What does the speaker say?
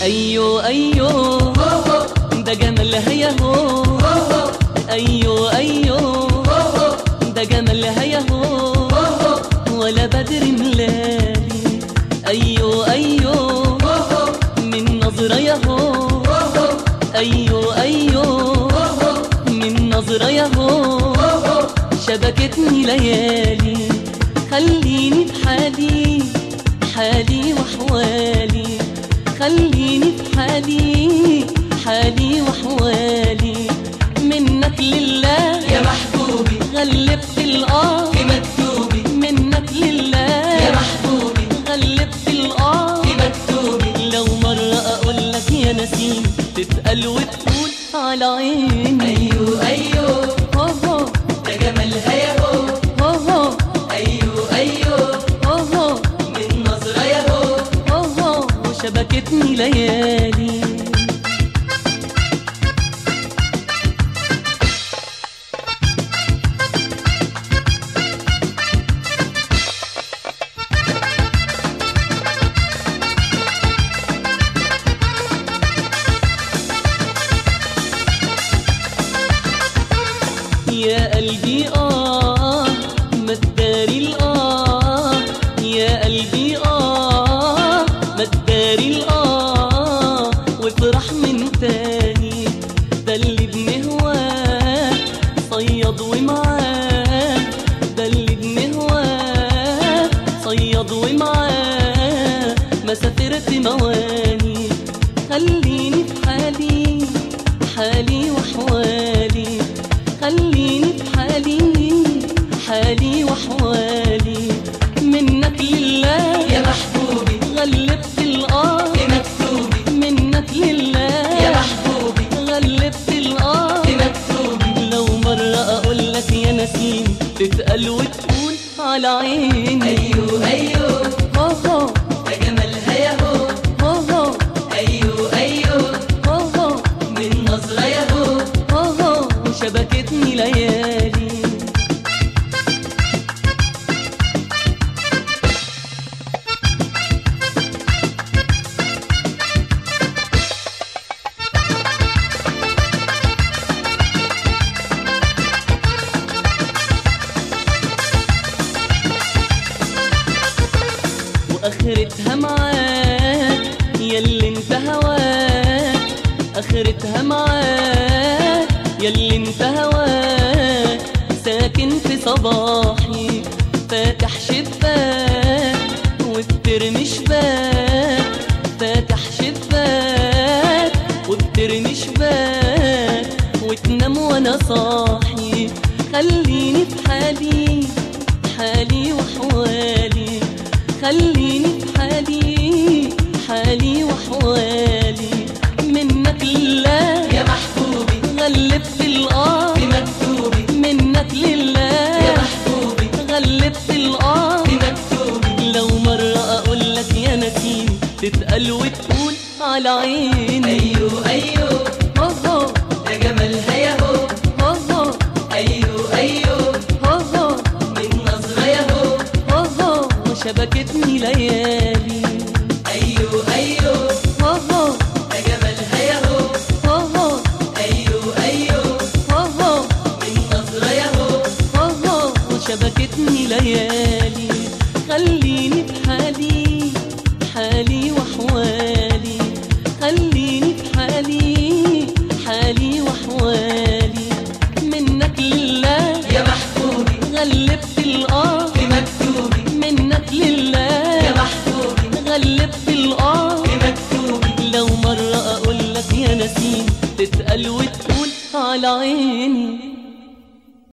ايوه ايوه ده جمالها ياهو ايوه ايوه ده جمالها ياهو ولا بدر ملالي ايوه ايوه من نظرة ياهو ايوه ايوه من نظرة ياهو شبكتني ليالي خليني في حالي حالي وحوالي خليني في حالي حالي وحوالي منك لله يا محبوبي غلبت الآه في مكتوبي منك لله يا محبوبي غلبت الآه في مكتوبي لو مرة أقول لك يا نسيم تتقل وتقول على عيني أيوه أيوه هو هو ده جمالها ياهو هو هو أيوه أيوه هو هو من نظرة ياهو هو هو وشبكتني ليالي يا قلبي آه ما تداري الآه يا قلبي آه ما تداري الآه وافرح من تاني ده اللي بنهواه صياد ومعاه ده اللي بنهواه صياد ومعاه ما سافرت مواني خليني في حالي حالي وحوالي خليني في حالي حالي وحوالي منك لله يا محبوبي غلبت الآه في مكتوبي منك لله يا محبوبي غلبت الآه في مكتوبي لو مرة أقول لك يا نسيم تتقل وتقول على عيني أيوه أيوه هو هو ده جمالها ياهو هو هو أيوه أيوه هو هو من نظرة ياهو هو هو وشبكتني ليالي واخرتها معاك ياللي انت هواك اخرتها معاك ياللي انت هواك ساكن في صباحي فاتح شباك وبترمي شباك فاتح شباك وبترمي شباك وتنام وانا صاحي خليني في حالي حالي وحوالي خليني في حالي حالي وحوالي منك لله يا محبوبي غلبت الآه في مكتوبي منك يا لله محبوبي غلبت الآه في مكتوبي لو مرة أقول لك يا نسيم تتقل وتقول على عيني أيوه أيوه هو هو ده جمالها ياهو هو هو أيوه أيوه هو هو من نظرة ياهو هو هو وشبكتني ليالي أيوه أيوه هو هو ده جمالها ياهو هو هو أيوه أيوه هو هو من نظرة ياهو هو هو وشبكتني ليالي خليني في حالي حالي وحوالي خليني في حالي حالي وحوالي منك لله يا محبوبي غلبت الآه في مكتوبي منك لله يا محبوبي غلبت الآه في مكتوبي لو مرة أقول لك يا نسيم تتقل وتقول على عيني